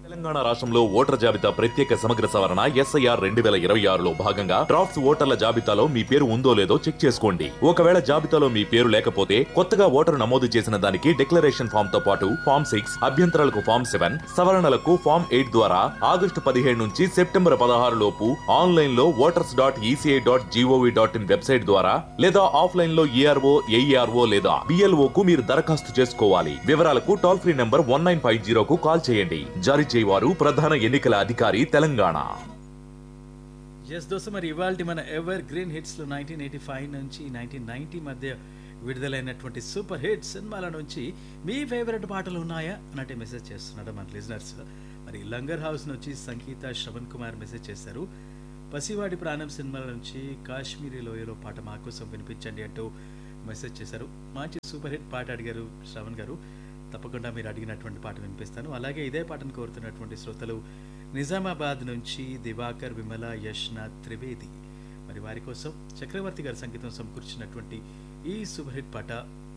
తెలంగాణ రాష్ట్రంలో ఓటర్ జాబితా ప్రత్యేక సమగ్ర సవరణ ఎస్ఐఆర్ రెండు వేల ఇరవై ఆరులో భాగంగా డ్రాఫ్ట్స్ ఓటర్ల జాబితాలో మీ పేరు ఉందో లేదో చెక్ చేసుకోండి ఒకవేళ జాబితాలో మీ పేరు లేకపోతే కొత్తగా ఓటరు నమోదు చేసిన దానికి డిక్లరేషన్ ఫామ్ తో పాటు ఫామ్ సిక్స్ అభ్యంతరాలకు ఫామ్ సెవెన్ సవరణలకు ఫామ్ ఎయిట్ ద్వారా ఆగస్టు పదిహేడు నుంచి సెప్టెంబర్ పదహారు లోపు ఆన్లైన్ లో voters dot E C I dot G O V dot in website ద్వారా లేదా ఆఫ్లైన్ లో ఈఆర్ఓ ఏఈఆర్ఓ లేదా బిఎల్ఓ కు మీరు దరఖాస్తు చేసుకోవాలి వివరాలకు toll free number one nine five జీరోకు కాల్ చేయండి జారీ చేయవారు ప్రధాన ఎన్నికల అధికారి తెలంగాణ ఎస్ దోస్తు మరి ఇవాళ మన ఎవర్ గ్రీన్ హిట్స్లో నైన్టీన్ ఎయిటీ ఫైవ్ నుంచి నైన్టీన్ నైన్టీ మధ్య విడుదలైనటువంటి సూపర్ హిట్ సినిమాల నుంచి మీ ఫేవరెట్ పాటలు ఉన్నాయా అన్నట్టు మెసేజ్ చేస్తున్నాడు మన లిజనర్స్ మరి లంగర్ హౌస్ నుంచి సంగీత శ్రవణ్ కుమార్ మెసేజ్ చేశారు పసివాడి ప్రాణం సినిమాల నుంచి కాశ్మీరీ లోయలో పాట మా కోసం వినిపించండి అంటూ మెసేజ్ చేశారు మంచి సూపర్ హిట్ పాట అడిగారు శ్రవణ్ గారు తప్పకుండా మీరు అడిగినటువంటి పాట వినిపిస్తాను అలాగే ఇదే పాటను కోరుతున్నటువంటి శ్రోతలు నిజామాబాద్ నుంచి దివాకర్ విమల యశ్నాథ్ త్రివేది మరి వారి కోసం చక్రవర్తి గారి సంగీతం సమకూర్చినటువంటి ఈ సూపర్ హిట్ పాట